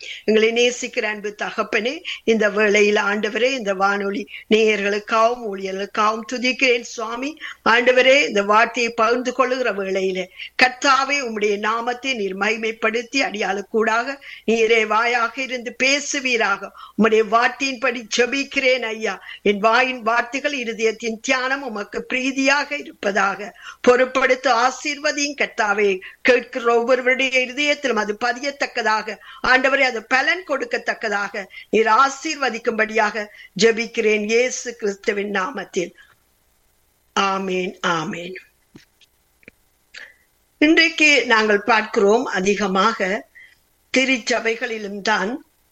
எங்களை நேசிக்கிற அன்பு தகப்பனே இந்த வேளையில் ஆண்டவரே இந்த வானொலி நேயர்களுக்காகவும் ஊழியர்களுக்காகவும் துதிக்கிறேன் சுவாமி ஆண்டவரே இந்த வார்த்தையை பகிர்ந்து கொள்ளுகிற வேளையில கர்த்தாவே உம்முடைய நாமத்தை நீர் மகிமைப்படுத்தி அடியாளுக்கூடாக நீரே வாயாக இருந்து பேசுவீராக உம்முடைய வார்த்தையின்படி ஜெபிக்கிறேன் ஐயா என் வாயின் வார்த்தைகள் இருதயத்தின் தியானம் உமக்கு பிரீதியாக இருப்பதாக பொறுப்படுத்த ஆசீர்வதியும் கர்த்தாவே கேட்கிற ஒவ்வொருவருடைய இருதயத்திலும் அது பதியத்தக்கதாக ஆண்டவரே அது பலன் கொடுக்கத்தக்கதாக நீர் ஆசீர்வதிக்கும்படியாக ஜெபிக்கிறேன் இயேசு கிறிஸ்துவின் நாமத்தில் ஆமேன் ஆமேன் இன்றைக்கு நாங்கள் பார்க்கிறோம் அதிகமாக திருச்சபைகளிலும் தான்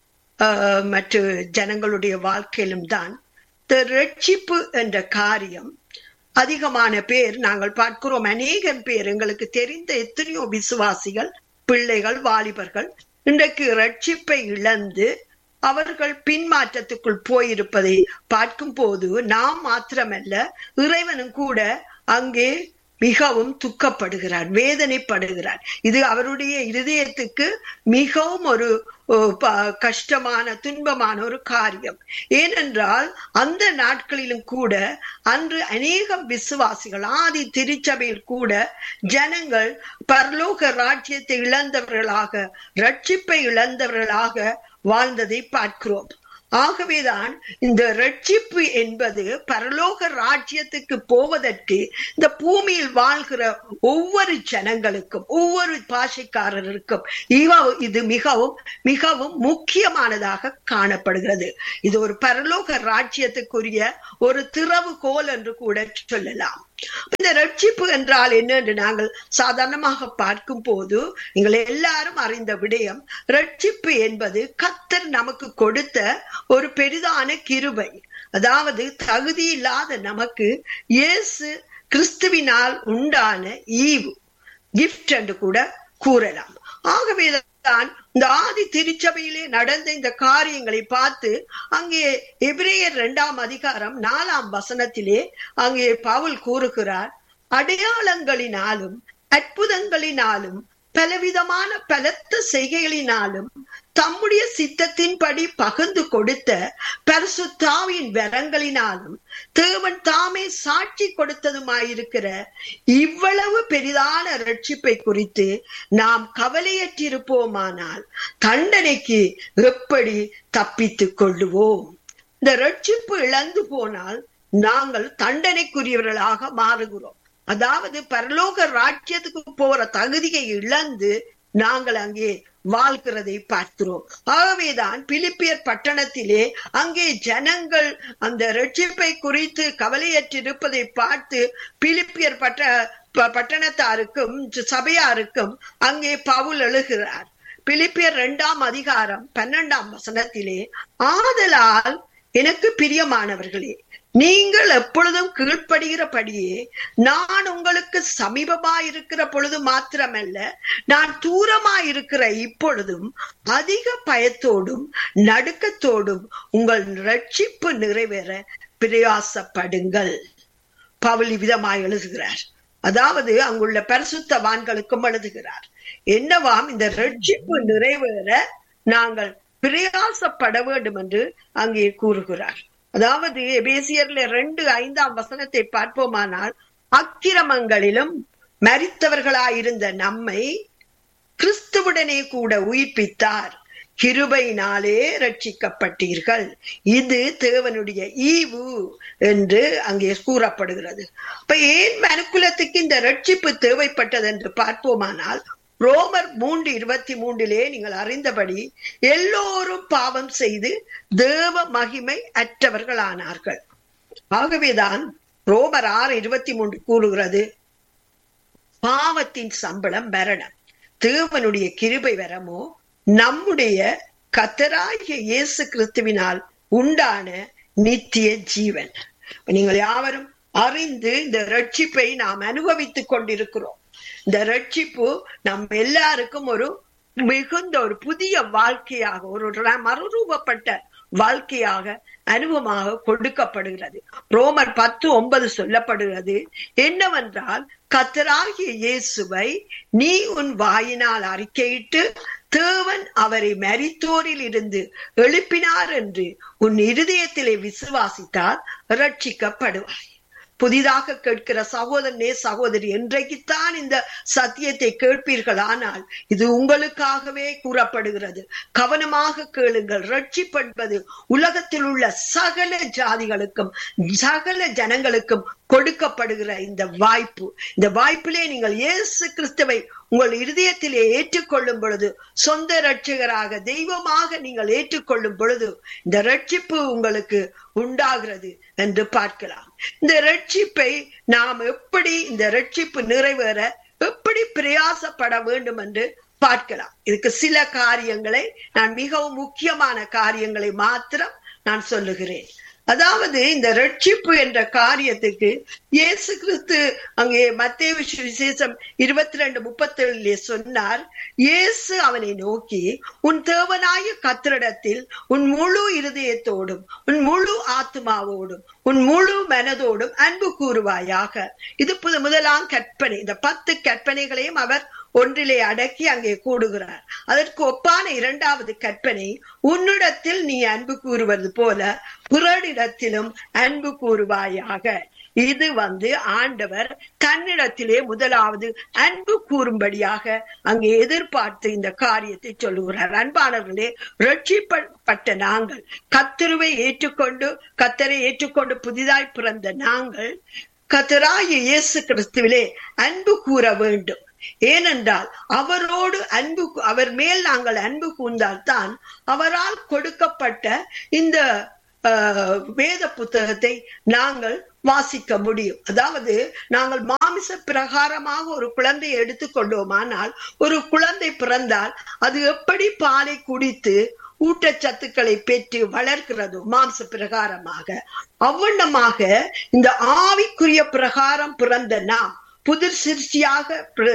ஆஹ், மற்ற ஜனங்களுடைய வாழ்க்கையிலும் தான் இந்த ரட்சிப்பு என்ற காரியம் அதிகமான பேர் நாங்கள் பார்க்கிறோம் அநேகம் பேர் எங்களுக்கு தெரிந்த எத்தனையோ விசுவாசிகள் பிள்ளைகள் வாலிபர்கள் இன்றைக்கு ரட்சிப்பை இழந்து அவர்கள் பின்மாற்றத்துக்குள் போயிருப்பதை பார்க்கும் போது நாம் மாத்திரமல்ல இறைவனும் கூட அங்கே மிகவும் துக்கப்படுகிறார் வேதனைப்படுகிறார் இது அவருடைய இருதயத்துக்கு மிகவும் ஒரு ஓ, ப- கஷ்டமான துன்பமான ஒரு காரியம் ஏனென்றால் அந்த நாட்களிலும் கூட அன்று அநேகம் விசுவாசிகள் ஆதி திருச்சபையில் கூட ஜனங்கள் பரலோக ராஜ்யத்தை இழந்தவர்களாக ரட்சிப்பை இழந்தவர்களாக வாழ்ந்ததை பார்க்கிறோம் ஆகவேதான் இந்த ரட்சிப்பு என்பது பரலோக ராஜ்யத்துக்கு போவதற்கு இந்த பூமியில் வாழ்கிற ஒவ்வொரு ஜனங்களுக்கும் ஒவ்வொரு பாஷைக்காரருக்கும் இவ- இது மிகவும் மிகவும் முக்கியமானதாக காணப்படுகிறது இது ஒரு பரலோக ராஜ்யத்துக்குரிய ஒரு திறவுகோல் என்று கூட சொல்லலாம் இந்த ரட்சிப்பு என்றால் என்ன என்று நாங்கள் சாதாரணமாக பார்க்கும் போது நீங்கள் எல்லாரும் அறிந்த விடயம் ரட்சிப்பு என்பது கத்தர் நமக்கு கொடுத்த ஒரு பெரிதான கிருபை அதாவது தகுதி இல்லாத நமக்கு இயேசு கிறிஸ்துவினால் உண்டான ஈவு கிஃப்ட் என்று கூட கூறலாம் ஆகவேதான் இந்த ஆதி திருச்சபையிலே நடந்த இந்த காரியங்களை பார்த்து அங்கே எபிரேயர் இரண்டாம் அதிகாரம் நாலாம் வசனத்திலே அங்கே பவுல் கூறுகிறார் அடையாளங்களினாலும் அற்புதங்களினாலும் பலவிதமான பலத்த செய்கைகளினாலும் தம்முடைய சித்தத்தின்படி பகிர்ந்து கொடுத்த பரிசுத்தாவின் வரங்களினாலும் தேவன் தாமே சாட்சி கொடுத்ததுமாயிருக்கிற இவ்வளவு பெரிதான ரட்சிப்பை குறித்து நாம் கவலையற்றிருப்போமானால் தண்டனைக்கு எப்படி தப்பித்துக் கொள்ளுவோம் இந்த ரட்சிப்பு இழந்து போனால் நாங்கள் தண்டனைக்குரியவர்களாக மாறுகிறோம் அதாவது பரலோக ராஜ்யத்துக்கு போற தகுதியை இழந்து நாங்கள் அங்கே வாழ்கிறதை பார்க்கிறோம் ஆகவேதான் பிலிப்பியர் பட்டணத்திலே அங்கே ஜனங்கள் அந்த ரட்சிப்பை குறித்து கவலையற்றிருப்பதை பார்த்து பிலிப்பியர் பட்ட ப- பட்டணத்தாருக்கும் சபையாருக்கும் அங்கே பவுல் எழுகிறார் பிலிப்பியர் இரண்டாம் அதிகாரம் பன்னெண்டாம் வசனத்திலே ஆதலால் எனக்கு பிரியமானவர்களே நீங்கள் எப்பொழுதும் கீழ்ப்படுகிறபடியே நான் உங்களுக்கு சமீபமாயிருக்கிற பொழுது மாத்திரமல்ல நான் தூரமாயிருக்கிற இப்பொழுதும் அதிக பயத்தோடும் நடுக்கத்தோடும் உங்கள் ரட்சிப்பு நிறைவேற பிரயாசப்படுங்கள் பவுல் விதமாய் எழுதுகிறார் அதாவது அங்குள்ள பரிசுத்தவான்களுக்கும் எழுதுகிறார் என்னவாம் இந்த ரட்சிப்பு நிறைவேற நாங்கள் பிரயாசப்பட வேண்டும் என்று அங்கே கூறுகிறார் அதாவது எபேசியர்ல ரெண்டு ஐந்தாம் வசனத்தை பார்ப்போமானால் அக்கிரமங்களிலும் மரித்தவர்களாயிருந்த நம்மை கிறிஸ்துவுடனே கூட உயிர்ப்பித்தார் கிருபையினாலே ரட்சிக்கப்பட்டீர்கள் இது தேவனுடைய ஈவு என்று அங்கே கூறப்படுகிறது அப்ப ஏன் மனுக்குலத்துக்கு இந்த ரட்சிப்பு தேவைப்பட்டது என்று பார்ப்போமானால் ரோமர் மூன்று இருபத்தி மூன்றிலே நீங்கள் அறிந்தபடி எல்லோரும் பாவம் செய்து தேவ மகிமை அற்றவர்களானார்கள் ஆகவேதான் ரோமர் ஆறு இருபத்தி மூன்று கூறுகிறது பாவத்தின் சம்பளம் மரணம் தேவனுடைய கிருபை வரமோ நம்முடைய கத்தராகிய இயேசு கிறிஸ்துவினால் உண்டான நித்திய ஜீவன் இப்ப நீங்கள் யாவரும் அறிந்து இந்த ரட்சிப்பை நாம் அனுபவித்துக் கொண்டிருக்கிறோம் இந்த ரட்சிப்பு நம் எல்லாருக்கும் ஒரு மிகுந்த ஒரு புதிய வாழ்க்கையாக ஒரு ர- மறுரூபப்பட்ட வாழ்க்கையாக அனுபவமாக கொடுக்கப்படுகிறது ரோமர் பத்து ஒன்பது சொல்லப்படுகிறது என்னவென்றால் கத்தராகிய இயேசுவை நீ உன் வாயினால் அறிக்கையிட்டு தேவன் அவரை மரித்தோரில் இருந்து எழுப்பினார் என்று உன் இருதயத்திலே விசுவாசித்தால் ரட்சிக்கப்படுவாய் புதிதாக கேட்கிற சகோதரனே சகோதரி என்றைக்குத்தான் இந்த சத்தியத்தை கேட்பீர்கள் ஆனால் இது உங்களுக்காகவே கூறப்படுகிறது கவனமாக கேளுங்கள் ரட்சிப்பென்பது உலகத்தில் உள்ள சகல ஜாதிகளுக்கும் சகல ஜனங்களுக்கும் கொடுக்கப்படுகிற இந்த வாய்ப்பு இந்த வாய்ப்பிலே நீங்கள் இயேசு கிறிஸ்துவை உங்கள் இருதயத்திலே ஏற்றுக்கொள்ளும் பொழுது சொந்த ரட்சகராக தெய்வமாக நீங்கள் ஏற்றுக்கொள்ளும் பொழுது இந்த ரட்சிப்பு உங்களுக்கு உண்டாகிறது என்று பார்க்கலாம் இந்த ரட்சிப்பை நாம் எப்படி இந்த ரட்சிப்பு நிறைவேற எப்படி பிரயாசப்பட வேண்டும் என்று பார்க்கலாம் இதுக்கு சில காரியங்களை நான் மிகவும் முக்கியமான காரியங்களை மாத்திரம் நான் சொல்லுகிறேன் அதாவது இந்த ரட்சிப்பு என்ற காரியத்துக்கு இயேசு கிறிஸ்து அங்கே மத்திய விசேஷம் இருபத்தி ரெண்டு முப்பத்தி ஏழுலே சொன்னார் இயேசு அவனை நோக்கி உன் தேவனாய கத்திரிடத்தில் உன் முழு இருதயத்தோடும் உன் முழு ஆத்மாவோடும் உன் முழு மனதோடும் அன்பு கூறுவாயாக இது புது முதலாம் கற்பனை இந்த பத்து கற்பனைகளையும் அவர் ஒன்றிலே அடக்கி அங்கே கூடுகிறார் அதற்கு ஒப்பான இரண்டாவது கற்பனை உன்னிடத்தில் நீ அன்பு கூறுவது போல பிறனிடத்திலும் அன்பு கூறுவாயாக இது வந்து ஆண்டவர் தன்னிடத்திலே முதலாவது அன்பு கூறும்படியாக அங்கே எதிர்பார்த்து இந்த காரியத்தை சொல்லுகிறார் அன்பானவர்களே ரட்சிப்பட்ட நாங்கள் கத்திருவை ஏற்றுக்கொண்டு கத்தரை ஏற்றுக்கொண்டு புதிதாய் பிறந்த நாங்கள் கத்தராய இயேசு கிறிஸ்துவிலே அன்பு கூற வேண்டும் ஏனென்றால் அவரோடு அன்பு அவர் மேல் நாங்கள் அன்பு கூர்ந்தால் தான் அவரால் கொடுக்கப்பட்ட இந்த வேத புத்தகத்தை நாங்கள் வாசிக்க முடியும் அதாவது நாங்கள் மாமிச பிரகாரமாக ஒரு குழந்தையை எடுத்துக்கொண்டோமானால் ஒரு குழந்தை பிறந்தால் அது எப்படி பாலை குடித்து ஊட்டச்சத்துக்களை பெற்று வளர்க்கிறதோ மாம்ச பிரகாரமாக அவ்வண்ணமாக இந்த ஆவிக்குரிய பிரகாரம் பிறந்த நாம் புதிர் சிருஷ்டியாக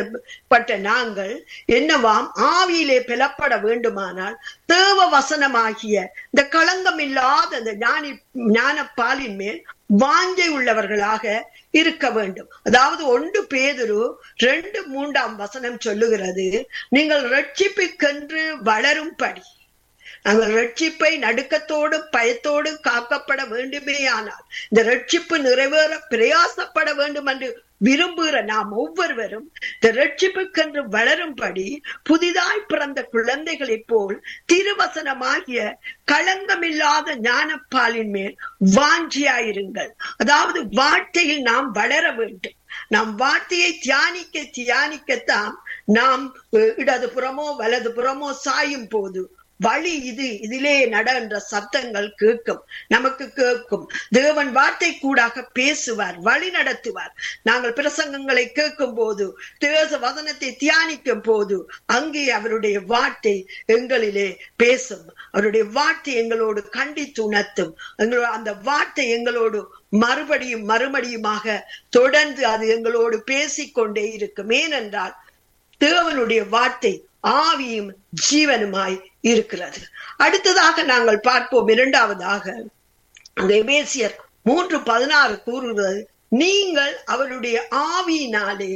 பட்ட நாங்கள் என்னவாம் ஆவியிலே பெலப்பட வேண்டுமானால் தேவ வசனமாகிய இந்த களங்கம் இல்லாத அந்த ஞானி ஞான பாலின் மேல் வாஞ்சை உள்ளவர்களாக இருக்க வேண்டும் அதாவது ஒன்று பேதுரு ரெண்டு மூன்றாம் வசனம் சொல்லுகிறது நீங்கள் ரட்சிப்புக்கென்று வளரும்படி நாங்கள் ரட்சிப்பை நடுக்கத்தோடும் பயத்தோடும் காக்கப்பட வேண்டுமே ஆனால் இந்த ரட்சிப்பு நிறைவேற பிரயாசப்பட வேண்டும் என்று விரும்புகிற நாம் ஒவ்வொருவரும் இந்த ரட்சிப்புக்கென்று வளரும்படி புதிதாய் பிறந்த குழந்தைகளைப் போல் திருவசனமாகிய களங்கமில்லாத ஞானப்பாலின் மேல் வாஞ்சியாயிருங்கள் அதாவது வார்த்தையில் நாம் வளர வேண்டும் நாம் வார்த்தையை தியானிக்க தியானிக்கத்தான் நாம் இடது புறமோ வலது புறமோ சாயும் போது வழி இது இதிலே நட என்ற சத்தங்கள் கேட்கும் நமக்கு கேட்கும் தேவன் வார்த்தை கூடாக பேசுவார் வழி நடத்துவார் நாங்கள் பிரசங்கங்களை கேட்கும் போது தேச வதனத்தை தியானிக்கும் போது அங்கே அவருடைய வார்த்தை எங்களிலே பேசும் அவருடைய வார்த்தை எங்களோடு கண்டித்து உணர்த்தும் எங்களோட அந்த வார்த்தை எங்களோடு மறுபடியும் மறுபடியுமாக தொடர்ந்து அது எங்களோடு பேசிக்கொண்டே இருக்கும் ஏனென்றால் தேவனுடைய வார்த்தை ஆவியும் ஜீவனுமாய் இருக்கிறது அடுத்ததாக நாங்கள் பார்ப்போம் இரண்டாவதாக அந்த எபேசியர் மூன்று பதினாறு கூறுகிறது நீங்கள் அவருடைய ஆவியினாலே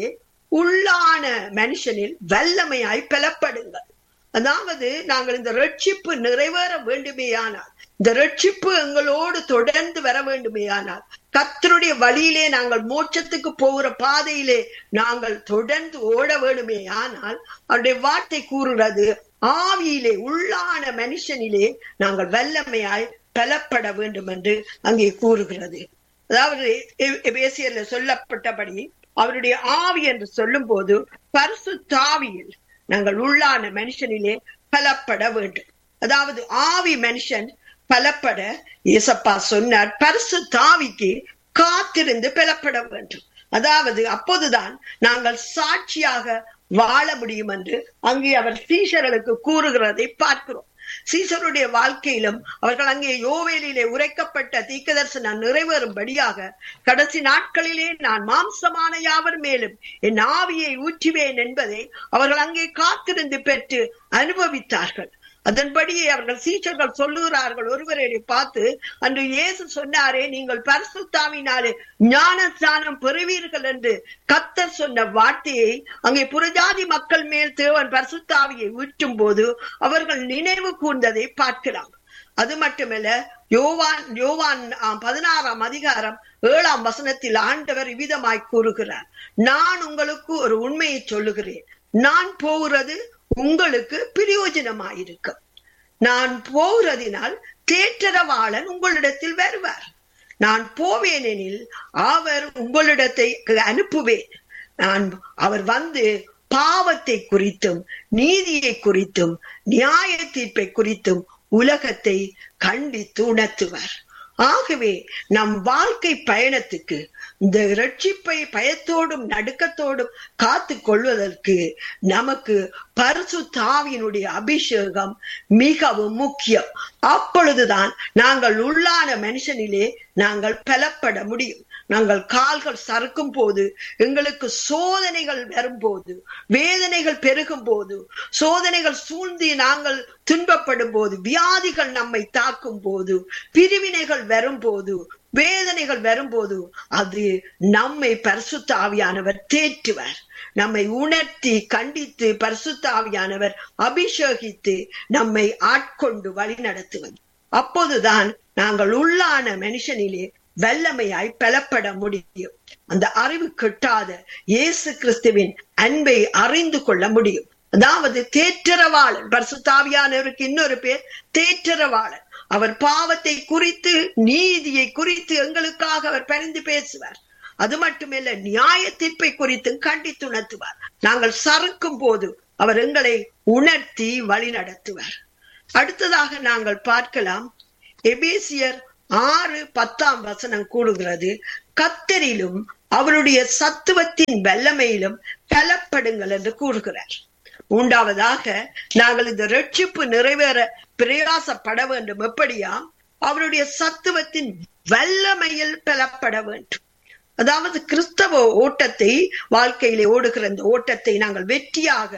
உள்ளான மனுஷனில் வல்லமையாய் பெலப்படுங்கள் அதாவது நாங்கள் இந்த ரட்சிப்பு நிறைவேற வேண்டுமேயானால் இந்த ரட்சிப்பு எங்களோடு தொடர்ந்து வர வேண்டுமேயானால் கத்தருடைய வழியிலே நாங்கள் மோட்சத்துக்கு போகிற பாதையிலே நாங்கள் தொடர்ந்து ஓட வேண்டுமே ஆனால் அவருடைய வார்த்தை கூறுகிறது ஆவியிலே உள்ளான மனுஷனிலே நாங்கள் வல்லமையாய் பலப்பட வேண்டும் என்று அங்கே கூறுகிறது அதாவது பேசியர்ல சொல்லப்பட்டபடி அவருடைய ஆவி என்று சொல்லும் போது பரிசு தாவியில் நாங்கள் உள்ளான மனுஷனிலே பலப்பட வேண்டும் அதாவது ஆவி மனுஷன் பலப்பட இயேசப்பா சொன்னார் பரிசு தாவிக்கு காத்திருந்து பெலப்பட வேண்டும் அதாவது அப்போதுதான் நாங்கள் சாட்சியாக வாழ முடியும் என்று அங்கே அவர் சீஷர்களுக்கு கூறுகிறதை பார்க்கிறோம் சீசருடைய வாழ்க்கையிலும் அவர்கள் அங்கே யோவேலிலே உரைக்கப்பட்ட தீக்கதர்சனம் நிறைவேறும்படியாக கடைசி நாட்களிலே நான் மாம்சமான யாவர் மேலும் என் ஆவியை ஊற்றுவேன் என்பதை அவர்கள் அங்கே காத்திருந்து பெற்று அனுபவித்தார்கள் அதன்படியே அவர்கள் சீச்சர்கள் சொல்லுகிறார்கள் ஒருவரை பார்த்து அன்று இயேசு சொன்னாரே நீங்கள் பரிசுத்தாவினாலே ஞான ஸ்நானம் பெறுவீர்கள் என்று கத்தர் சொன்ன வார்த்தையை அங்கே புறஜாதி மக்கள் மேல் தேவன் பரிசுத்தாவியை ஊற்றும் போது அவர்கள் நினைவு கூர்ந்ததை பார்க்கலாம் அது மட்டுமல்ல யோவான் யோவான் பதினாறாம் அதிகாரம் ஏழாம் வசனத்தில் ஆண்டவர் இவ்விதமாய் கூறுகிறார் நான் உங்களுக்கு ஒரு உண்மையை சொல்லுகிறேன் நான் போகிறது உங்களுக்கு பிரயோஜனமாயிருக்கும் நான் போகிறதினால் தேற்றரவாளன் உங்களிடத்தில் வருவார் நான் போவேனெனில் அவர் உங்களிடத்தை அனுப்புவேன் நான் அவர் வந்து பாவத்தை குறித்தும் நீதியை குறித்தும் நியாய தீர்ப்பை குறித்தும் உலகத்தை கண்டித்து உணர்த்துவார் ஆகவே நம் வாழ்க்கை பயணத்துக்கு இந்த ரட்சிப்பை பயத்தோடும் நடுக்கத்தோடும் காத்து கொள்வதற்கு நமக்கு பரிசு தாவியினுடைய அபிஷேகம் மிகவும் முக்கியம் அப்பொழுதுதான் நாங்கள் உள்ளான மனுஷனிலே நாங்கள் பலப்பட முடியும் நாங்கள் கால்கள் சறுக்கும் போது எங்களுக்கு சோதனைகள் வரும்போது வேதனைகள் பெருகும் போது சோதனைகள் சூழ்ந்து நாங்கள் துன்பப்படும் போது வியாதிகள் நம்மை தாக்கும் போது பிரிவினைகள் வரும்போது வேதனைகள் வரும்போது அது நம்மை பரிசுத்தாவியானவர் தேற்றுவார் நம்மை உணர்த்தி கண்டித்து பரிசுத்தாவியானவர் அபிஷேகித்து நம்மை ஆட்கொண்டு வழி நடத்துவது அப்போதுதான் நாங்கள் உள்ளான மனுஷனிலே வல்லமையாய் பலப்பட முடியும் அந்த அறிவு கெட்டாத இயேசு கிறிஸ்துவின் அன்பை அறிந்து கொள்ள முடியும் அதாவது தேற்றரவாளன் பரிசுத்தாவியானவருக்கு இன்னொரு பேர் தேற்றரவாளன் அவர் பாவத்தை குறித்து நீதியை குறித்து எங்களுக்காக அவர் பரிந்து பேசுவார் அது மட்டுமல்ல நியாய தீர்ப்பை குறித்து கண்டித்துணர்த்துவார் நாங்கள் சறுக்கும் போது அவர் எங்களை உணர்த்தி வழி நடத்துவார் அடுத்ததாக நாங்கள் பார்க்கலாம் எபேசியர் ஆறு பத்தாம் வசனம் கூடுகிறது கத்தரிலும் அவருடைய சத்துவத்தின் வல்லமையிலும் பலப்படுங்கள் என்று கூறுகிறார் மூன்றாவதாக நாங்கள் இந்த ரட்சிப்பு நிறைவேற பிரயாசப்பட வேண்டும் எப்படியாம் அவருடைய சத்துவத்தின் வல்லமையில் பலப்பட வேண்டும் அதாவது கிறிஸ்தவ ஓட்டத்தை வாழ்க்கையிலே ஓடுகிற இந்த ஓட்டத்தை நாங்கள் வெற்றியாக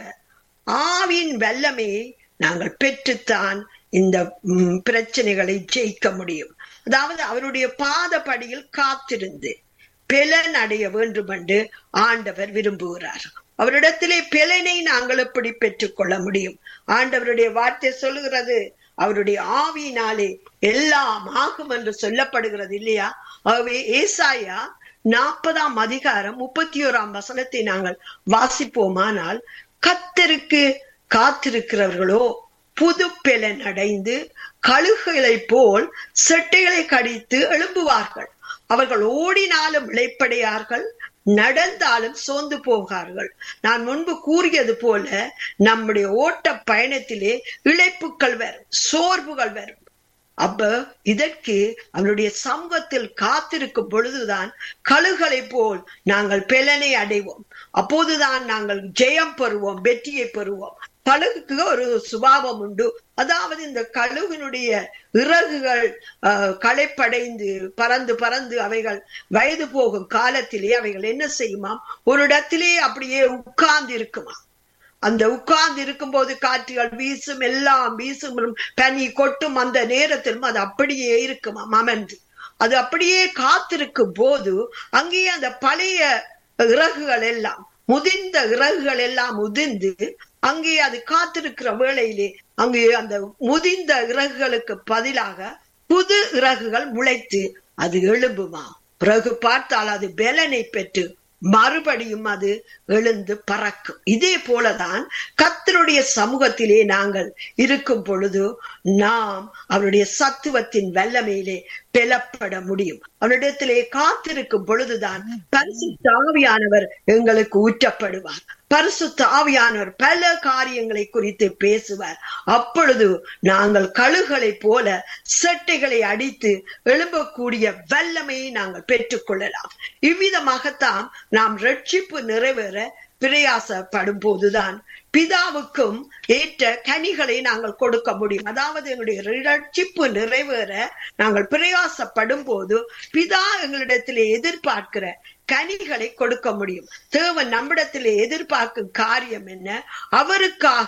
ஆவின் வல்லமையை நாங்கள் பெற்றுத்தான் இந்த பிரச்சனைகளை ஜெயிக்க முடியும் அதாவது அவருடைய பாதப்படியில் காத்திருந்து பெலன் அடைய வேண்டும் என்று ஆண்டவர் விரும்புகிறார் அவரிடத்திலே பெலனை நாங்கள் எப்படி பெற்றுக்கொள்ள முடியும் ஆண்டவருடைய வார்த்தை சொல்லுகிறது அவருடைய ஆவியினாலே எல்லாம் ஆகும் என்று சொல்லப்படுகிறது இல்லையா ஆகவே ஏசாயா நாற்பதாம் அதிகாரம் முப்பத்தி ஓராம் வசனத்தை நாங்கள் வாசிப்போமானால் கத்தருக்கு காத்திருக்கிறவர்களோ புது பெலன் அடைந்து கழுகுகளை போல் செட்டைகளை கடித்து எழும்புவார்கள் அவர்கள் ஓடினாலும் இழைப்படையார்கள் நடந்தாலும் சோர்ந்து போகார்கள் நான் முன்பு கூறியது போல நம்முடைய ஓட்ட பயணத்திலே இழைப்புகள் வரும் சோர்வுகள் வரும் அப்ப இதற்கு அவருடைய சமூகத்தில் காத்திருக்கும் பொழுதுதான் கழுகளை போல் நாங்கள் பெலனை அடைவோம் அப்போதுதான் நாங்கள் ஜெயம் பெறுவோம் வெற்றியை பெறுவோம் கழுகுக்கு ஒரு சுபாவம் உண்டு அதாவது இந்த கழுகினுடைய இறகுகள் களைப்படைந்து பறந்து பறந்து அவைகள் வயது போகும் காலத்திலே அவைகள் என்ன செய்யுமாம் ஒரு இடத்திலே அப்படியே உட்கார்ந்து இருக்குமா அந்த உட்கார்ந்து இருக்கும் போது காற்றுகள் வீசும் எல்லாம் வீசும் பனி கொட்டும் அந்த நேரத்திலும் அது அப்படியே இருக்குமா அமர்ந்து அது அப்படியே காத்திருக்கும் போது அங்கேயே அந்த பழைய இறகுகள் எல்லாம் முதிர்ந்த இறகுகள் எல்லாம் உதிர்ந்து அங்கே அது காத்திருக்கிற வேளையிலே அங்கே அந்த முதிர்ந்த இறகுகளுக்கு பதிலாக புது இறகுகள் முளைத்து அது எழும்புமா பிறகு பார்த்தால் அது பெலனை பெற்று மறுபடியும் அது எழுந்து பறக்கும் இதே போலதான் கத்தருடைய சமூகத்திலே நாங்கள் இருக்கும் பொழுது நாம் அவருடைய சத்துவத்தின் வல்லமையிலே பெலப்பட முடியும் அவரிடத்திலே காத்திருக்கும் பொழுதுதான் பரிசு தாவியானவர் எங்களுக்கு ஊற்றப்படுவார் பரிசு தாவியானவர் பல காரியங்களை குறித்து பேசுவார் அப்பொழுது நாங்கள் கழுகளை போல செட்டைகளை அடித்து எழும்பக்கூடிய வல்லமையை நாங்கள் பெற்றுக்கொள்ளலாம் இவ்விதமாகத்தான் நாம் ரட்சிப்பு நிறைவேற பிரயாசப்படும் போதுதான் பிதாவுக்கும் ஏற்ற கனிகளை நாங்கள் கொடுக்க முடியும் அதாவது எங்களுடைய ரட்சிப்பு நிறைவேற நாங்கள் பிரயாசப்படும் போது பிதா எங்களிடத்திலே எதிர்பார்க்கிற கனிகளை கொடுக்க முடியும் தேவன் நம்மிடத்திலே எதிர்பார்க்கும் காரியம் என்ன அவருக்காக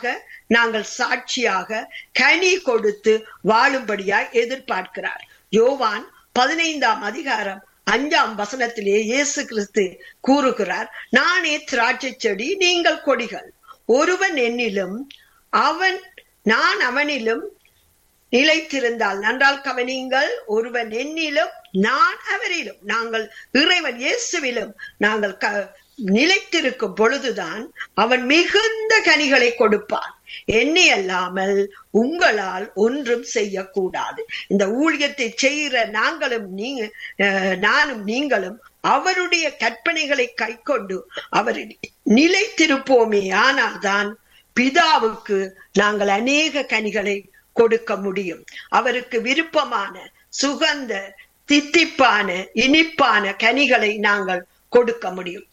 நாங்கள் சாட்சியாக கனி கொடுத்து வாழும்படியாய் எதிர்பார்க்கிறார் யோவான் பதினைந்தாம் அதிகாரம் அஞ்சாம் வசனத்திலே இயேசு கிறிஸ்து கூறுகிறார் நானே திராட்சை செடி நீங்கள் கொடிகள் ஒருவன் என்னிலும் அவன் நான் அவனிலும் நிலைத்திருந்தால் நன்றால் கவனிங்கள் ஒருவன் என்னிலும் நான் அவரிலும் நாங்கள் இறைவன் இயேசுவிலும் நாங்கள் க நிலைத்திருக்கும் பொழுதுதான் அவன் மிகுந்த கனிகளை கொடுப்பான் என்னை அல்லாமல் உங்களால் ஒன்றும் செய்யக்கூடாது இந்த ஊழியத்தை செய்கிற நாங்களும் நீங்க நானும் நீங்களும் அவருடைய கற்பனைகளை கை கொண்டு அவர் நிலைத்திருப்போமே ஆனால் தான் பிதாவுக்கு நாங்கள் அநேக கனிகளை கொடுக்க முடியும் அவருக்கு விருப்பமான சுகந்த தித்திப்பான இனிப்பான கனிகளை நாங்கள் கொடுக்க முடியும்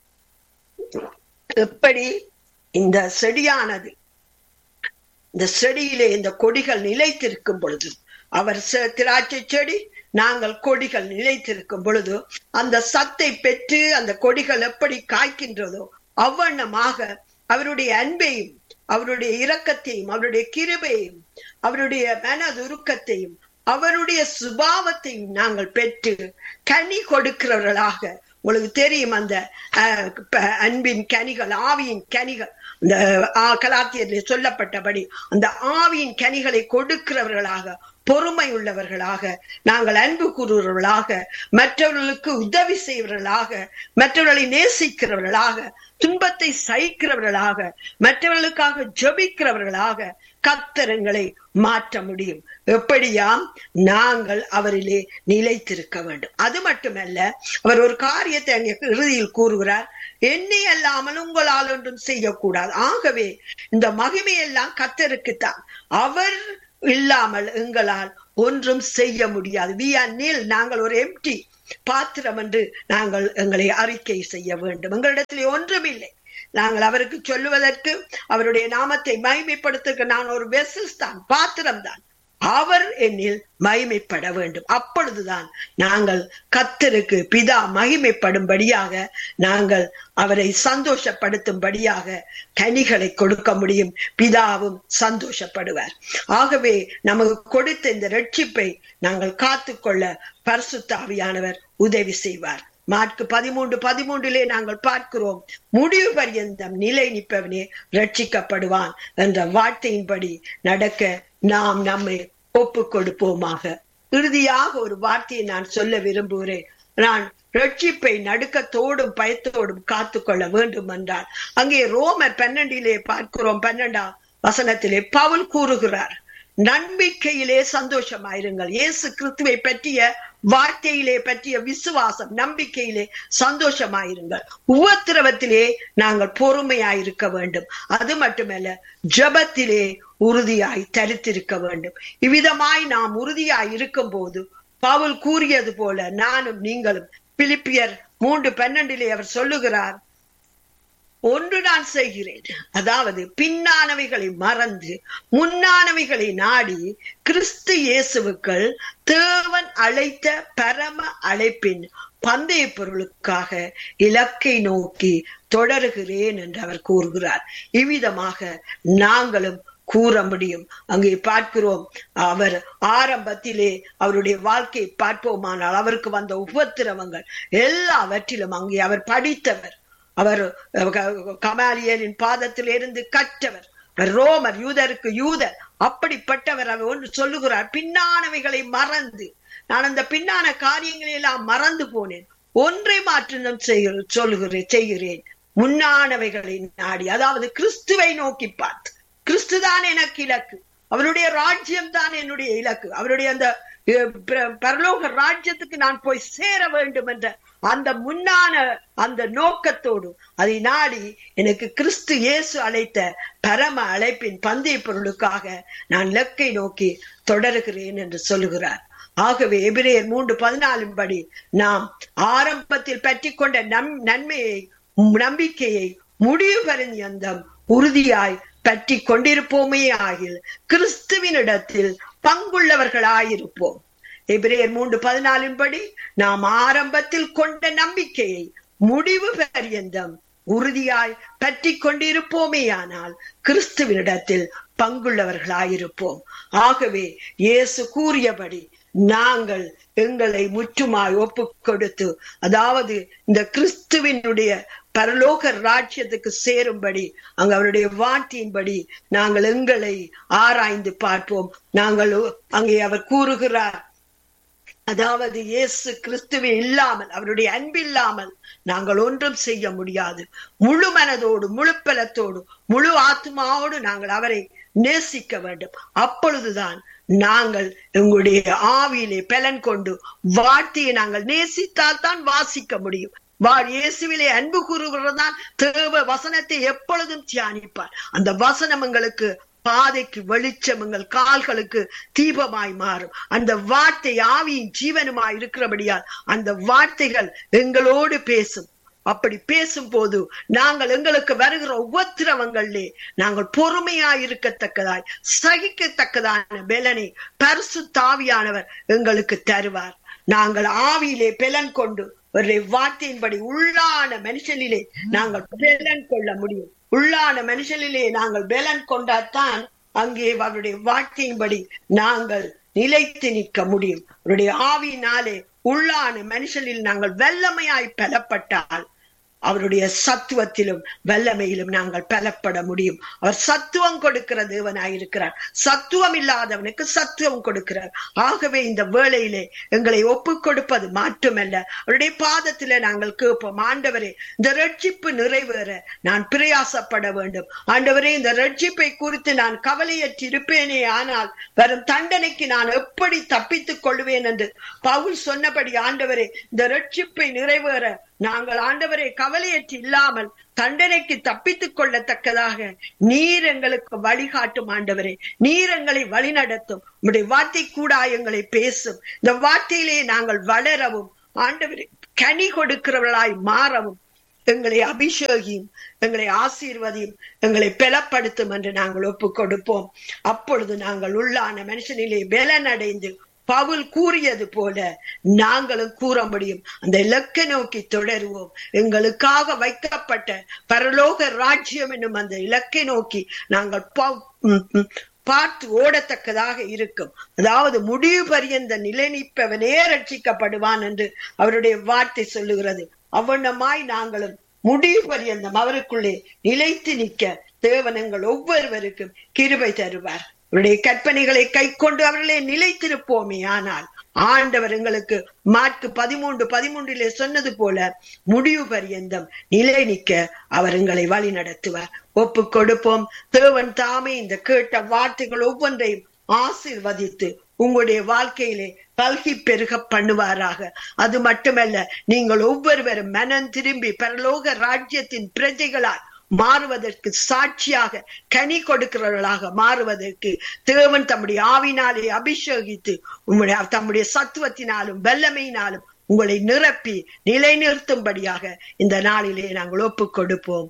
எப்படி இந்த செடியானது இந்த செடியிலே இந்த கொடிகள் நிலைத்திருக்கும் பொழுது அவர் திராட்சை செடி நாங்கள் கொடிகள் நிலைத்திருக்கும் பொழுது அந்த சத்தை பெற்று அந்த கொடிகள் எப்படி காய்க்கின்றதோ அவ்வண்ணமாக அவருடைய அன்பையும் அவருடைய இரக்கத்தையும் அவருடைய கிருபையும் அவருடைய மனதுருக்கத்தையும் அவருடைய சுபாவத்தையும் நாங்கள் பெற்று கனி கொடுக்கிறவர்களாக உங்களுக்கு தெரியும் அந்த அன்பின் கனிகள் ஆவியின் கனிகள் இந்த கலாத்தியத்தில் சொல்லப்பட்டபடி அந்த ஆவியின் கனிகளை கொடுக்கிறவர்களாக பொறுமை உள்ளவர்களாக நாங்கள் அன்பு கூறுகிறவர்களாக மற்றவர்களுக்கு உதவி செய்வர்களாக மற்றவர்களை நேசிக்கிறவர்களாக துன்பத்தை சகிக்கிறவர்களாக மற்றவர்களுக்காக ஜபிக்கிறவர்களாக கத்தரங்களை மாற்ற முடியும் எப்படியாம் நாங்கள் அவரிலே நிலைத்திருக்க வேண்டும் அது மட்டுமல்ல அவர் ஒரு காரியத்தை அங்கே இறுதியில் கூறுகிறார் என்னை அல்லாமல் உங்களால் ஒன்றும் செய்யக்கூடாது ஆகவே இந்த மகிமையெல்லாம் கத்தருக்குத்தான் அவர் இல்லாமல் எங்களால் ஒன்றும் செய்ய முடியாது வி ஆர் நீல் நாங்கள் ஒரு எம்டி பாத்திரம் என்று நாங்கள் எங்களை அறிக்கை செய்ய வேண்டும் எங்களிடத்திலே ஒன்றும் இல்லை நாங்கள் அவருக்கு சொல்லுவதற்கு அவருடைய நாமத்தை மகிமைப்படுத்த நான் ஒரு வெசல்ஸ் தான் பாத்திரம் தான் அவர் என்னில் மகிமைப்பட வேண்டும் அப்பொழுதுதான் நாங்கள் கத்தருக்கு பிதா மகிமைப்படும்படியாக நாங்கள் அவரை சந்தோஷப்படுத்தும்படியாக கனிகளை கொடுக்க முடியும் பிதாவும் சந்தோஷப்படுவார் ஆகவே நமக்கு கொடுத்த இந்த ரட்சிப்பை நாங்கள் காத்துக்கொள்ள பரிசுத்தாவியானவர் உதவி செய்வார் மார்க்கு பதிமூன்று பதிமூன்றிலே நாங்கள் பார்க்கிறோம் முடிவு பரியந்தம் நிலை நிற்பவனே ரட்சிக்கப்படுவான் என்ற வார்த்தையின்படி நடக்க நாம் நம்மை ஒப்பு கொடுப்போமாக இறுதியாக ஒரு வார்த்தையை நான் சொல்ல விரும்புகிறேன் நான் ரட்சிப்பை நடுக்கத்தோடும் பயத்தோடும் காத்துக்கொள்ள வேண்டும் என்றால் அங்கே ரோமர் பன்னெண்டிலே பார்க்கிறோம் பன்னெண்டாம் வசனத்திலே பவுல் கூறுகிறார் நம்பிக்கையிலே சந்தோஷமாயிருங்கள் இயேசு கிறிஸ்துவை பற்றிய வார்த்தையிலே பற்றிய விசுவாசம் நம்பிக்கையிலே சந்தோஷமாயிருங்கள் உபத்திரவத்திலே நாங்கள் பொறுமையாயிருக்க வேண்டும் அது மட்டுமல்ல ஜபத்திலே உறுதியாய் தரித்திருக்க வேண்டும் இவ்விதமாய் நாம் உறுதியாய் இருக்கும் போது பவுல் கூறியது போல நானும் நீங்களும் பிலிப்பியர் மூன்று பன்னெண்டிலே அவர் சொல்லுகிறார் ஒன்று நான் செய்கிறேன் அதாவது பின்னானவைகளை மறந்து முன்னானவைகளை நாடி கிறிஸ்து இயேசுவுக்கள் தேவன் அழைத்த பரம அழைப்பின் பந்தய பொருளுக்காக இலக்கை நோக்கி தொடருகிறேன் என்று அவர் கூறுகிறார் இவ்விதமாக நாங்களும் கூற முடியும் அங்கே பார்க்கிறோம் அவர் ஆரம்பத்திலே அவருடைய வாழ்க்கை பார்ப்போமானால் அவருக்கு வந்த உபத்திரவங்கள் எல்லாவற்றிலும் அங்கே அவர் படித்தவர் அவர் கமாலியலின் பாதத்தில் இருந்து கற்றவர் ரோமர் யூதருக்கு யூதர் அப்படிப்பட்டவர் அவர் ஒன்று சொல்லுகிறார் பின்னானவைகளை மறந்து நான் அந்த பின்னான காரியங்களை எல்லாம் மறந்து போனேன் ஒன்றை மாற்றம் செய்கிறேன் சொல்லுகிறேன் செய்கிறேன் முன்னானவைகளை நாடி அதாவது கிறிஸ்துவை நோக்கி பார்த்து கிறிஸ்து தான் எனக்கு இலக்கு அவருடைய ராஜ்யம் தான் என்னுடைய இலக்கு அவருடைய அந்த பரலோக ராஜ்யத்துக்கு நான் போய் சேர வேண்டும் என்ற அந்த முன்னான அந்த நோக்கத்தோடு அதை நாடி எனக்கு கிறிஸ்து இயேசு அழைத்த பரம அழைப்பின் பந்தய பொருளுக்காக நான் லக்கை நோக்கி தொடருகிறேன் என்று சொல்லுகிறார் ஆகவே எபிரேயர் மூன்று பதினாலின் படி நாம் ஆரம்பத்தில் பற்றி கொண்ட நம் நன்மையை நம்பிக்கையை முடிவு பரிந்தம் உறுதியாய் பற்றி கொண்டிருப்போமே ஆகில் கிறிஸ்துவினிடத்தில் பங்குள்ளவர்களாயிருப்போம் எபிரேயர் மூன்று பதினாலின் படி நாம் ஆரம்பத்தில் கொண்ட நம்பிக்கையை முடிவு பரியந்தம் உறுதியாய் பற்றி கொண்டிருப்போமேயானால் கிறிஸ்துவனிடத்தில் பங்குள்ளவர்களாயிருப்போம் ஆகவே இயேசு கூறியபடி நாங்கள் எங்களை முற்றுமாய் ஒப்பு கொடுத்து அதாவது இந்த கிறிஸ்துவினுடைய பரலோக ராஜ்யத்துக்கு சேரும்படி அங்க அவருடைய வார்த்தையின்படி நாங்கள் எங்களை ஆராய்ந்து பார்ப்போம் நாங்கள் அங்கே அவர் கூறுகிறார் அதாவது இயேசு கிறிஸ்துவே இல்லாமல் அவருடைய அன்பில்லாமல் நாங்கள் ஒன்றும் செய்ய முடியாது முழு மனதோடு முழு பலத்தோடு முழு ஆத்மாவோடு நாங்கள் அவரை நேசிக்க வேண்டும் அப்பொழுதுதான் நாங்கள் எங்களுடைய ஆவியிலே பலன் கொண்டு வார்த்தையை நாங்கள் நேசித்தால் தான் வாசிக்க முடியும் வாழ் இயேசுவிலே அன்பு கூறுகிறதான் தேவ வசனத்தை எப்பொழுதும் தியானிப்பார் அந்த வசனம் எங்களுக்கு பாதைக்கு வெளிச்சம் எங்கள் கால்களுக்கு தீபமாய் மாறும் அந்த வார்த்தை ஆவியின் ஜீவனுமாய் இருக்கிறபடியால் அந்த வார்த்தைகள் எங்களோடு பேசும் அப்படி பேசும்போது நாங்கள் எங்களுக்கு வருகிற உபத்திரவங்களிலே நாங்கள் பொறுமையாய் இருக்கத்தக்கதாய் சகிக்கத்தக்கதான பெலனை பரிசு தாவியானவர் எங்களுக்கு தருவார் நாங்கள் ஆவியிலே பெலன் கொண்டு ஒரு வார்த்தையின்படி உள்ளான மனுஷனிலே நாங்கள் பெலன் கொள்ள முடியும் உள்ளான மனுஷனிலே நாங்கள் பெலன் கொண்டாதான் அங்கே அவருடைய வார்த்தையின்படி நாங்கள் நிலைத்து நிற்க முடியும் அவருடைய ஆவியினாலே உள்ளான மனுஷனில் நாங்கள் வெள்ளமையாய் பலப்பட்டால் அவருடைய சத்துவத்திலும் வல்லமையிலும் நாங்கள் பலப்பட முடியும் அவர் சத்துவம் கொடுக்கிற தேவனாயிருக்கிறார் சத்துவம் இல்லாதவனுக்கு சத்துவம் கொடுக்கிறார் ஆகவே இந்த வேளையிலே எங்களை ஒப்பு கொடுப்பது மட்டுமல்ல அவருடைய பாதத்திலே நாங்கள் கேட்போம் ஆண்டவரே இந்த ரட்சிப்பு நிறைவேற நான் பிரயாசப்பட வேண்டும் ஆண்டவரே இந்த ரட்சிப்பை குறித்து நான் கவலையற்று இருப்பேனே ஆனால் வரும் தண்டனைக்கு நான் எப்படி தப்பித்துக் கொள்வேன் என்று பவுல் சொன்னபடி ஆண்டவரே இந்த ரட்சிப்பை நிறைவேற நாங்கள் ஆண்டவரை கவலையற்று இல்லாமல் தண்டனைக்கு தப்பித்துக் கொள்ளத்தக்கதாக நீர் எங்களுக்கு வழிகாட்டும் ஆண்டவரே நீர் எங்களை வழிநடத்தும் உடைய வார்த்தை கூட எங்களை பேசும் இந்த வார்த்தையிலே நாங்கள் வளரவும் ஆண்டவரே கனி கொடுக்கிறவர்களாய் மாறவும் எங்களை அபிஷேகியும் எங்களை ஆசீர்வதியும் எங்களை பலப்படுத்தும் என்று நாங்கள் ஒப்பு கொடுப்போம் அப்பொழுது நாங்கள் உள்ளான மனுஷனிலே பலனடைந்து பவுல் கூறியது போல நாங்களும் கூற முடியும் அந்த இலக்கை நோக்கி தொடருவோம் எங்களுக்காக வைக்கப்பட்ட பரலோக ராஜ்யம் என்னும் அந்த இலக்கை நோக்கி நாங்கள் பார்த்து ஓடத்தக்கதாக இருக்கும் அதாவது முடிவு பரியந்த நிலை நிற்பவனே ரட்சிக்கப்படுவான் என்று அவருடைய வார்த்தை சொல்லுகிறது அவ்வண்ணமாய் நாங்களும் முடிவு பரியந்தம் அவருக்குள்ளே நிலைத்து நிற்க தேவனங்கள் ஒவ்வொருவருக்கும் கிருபை தருவார் அவருடைய கற்பனைகளை கை கொண்டு அவர்களே நிலைத்திருப்போமே ஆனால் ஆண்டவர் எங்களுக்கு மார்க்கு பதிமூன்று பதிமூன்றிலே சொன்னது போல முடிவு பரியந்தம் நிலை நிற்க அவர் எங்களை வழி நடத்துவார் ஒப்பு கொடுப்போம் தேவன் தாமே இந்த கேட்ட வார்த்தைகள் ஒவ்வொன்றையும் ஆசிர்வதித்து உங்களுடைய வாழ்க்கையிலே பல்கி பெருக பண்ணுவாராக அது மட்டுமல்ல நீங்கள் ஒவ்வொருவரும் மனம் திரும்பி பரலோக ராஜ்யத்தின் பிரஜைகளால் மாறுவதற்கு சாட்சியாக கனி கொடுக்கிறவர்களாக மாறுவதற்கு தேவன் தம்முடைய ஆவினாலே அபிஷேகித்து உங்களுடைய தம்முடைய சத்துவத்தினாலும் வல்லமையினாலும் உங்களை நிரப்பி நிலைநிறுத்தும்படியாக இந்த நாளிலே நாங்கள் ஒப்பு கொடுப்போம்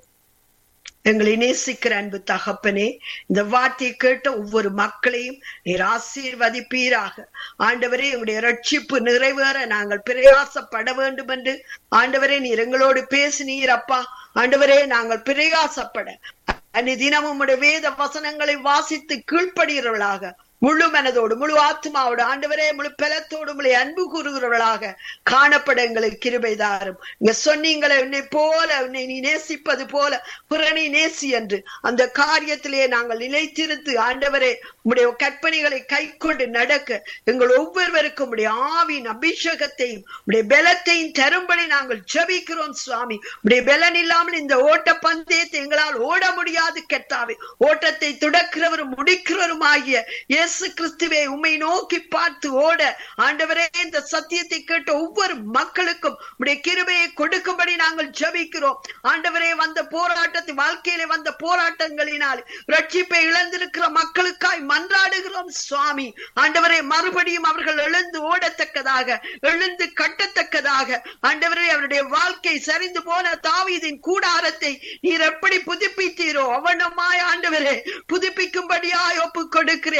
எங்களை நேசிக்கிற அன்பு தகப்பனே இந்த வார்த்தையை கேட்ட ஒவ்வொரு மக்களையும் நீர் ஆசீர்வதிப்பீராக ஆண்டவரே எங்களுடைய ரட்சிப்பு நிறைவேற நாங்கள் பிரயாசப்பட வேண்டும் என்று ஆண்டவரே நீர் எங்களோடு பேசினீர் அப்பா ஆண்டவரே நாங்கள் பிரயாசப்பட அன்னி தினமும் உடைய வேத வசனங்களை வாசித்து கீழ்ப்படுகிறவர்களாக முழு மனதோடு முழு ஆத்மாவோடு ஆண்டவரே முழு பலத்தோடு உங்களை அன்பு கூறுகிறவர்களாக காணப்பட எங்களுக்கு கிருபை தாரும் இங்க சொன்னீங்களே உன்னை போல உன்னை நீ நேசிப்பது போல புறணி நேசி என்று அந்த காரியத்திலே நாங்கள் நிலைத்திருத்து ஆண்டவரே உடைய கற்பனைகளை கை கொண்டு நடக்க எங்கள் ஒவ்வொருவருக்கும் உடைய ஆவின் அபிஷேகத்தையும் உடைய பலத்தையும் தரும்படி நாங்கள் ஜபிக்கிறோம் சுவாமி உடைய பலன் இல்லாமல் இந்த ஓட்ட பந்தயத்தை எங்களால் ஓட முடியாது கெட்டாவே ஓட்டத்தை துடக்கிறவரும் முடிக்கிறவரும் ஆகிய இயேசு கிறிஸ்துவை உண்மை நோக்கி பார்த்து ஓட ஆண்டவரே இந்த சத்தியத்தை கேட்ட ஒவ்வொரு மக்களுக்கும் உடைய கிருபையை கொடுக்கும்படி நாங்கள் ஜபிக்கிறோம் ஆண்டவரே வந்த போராட்டத்தை வாழ்க்கையிலே வந்த போராட்டங்களினால் ரட்சிப்பை இழந்திருக்கிற மக்களுக்காய் மன்றாடுகிறோம் சுவாமி ஆண்டவரே மறுபடியும் அவர்கள் எழுந்து ஓடத்தக்கதாக எழுந்து கட்டத்தக்கதாக ஆண்டவரே அவருடைய வாழ்க்கை சரிந்து போன தாவீதின் கூடாரத்தை நீர் எப்படி புதுப்பித்தீரோ அவனமாய் ஆண்டவரே புதுப்பிக்கும்படியாய் ஒப்பு கொடுக்கிறேன் அப்பா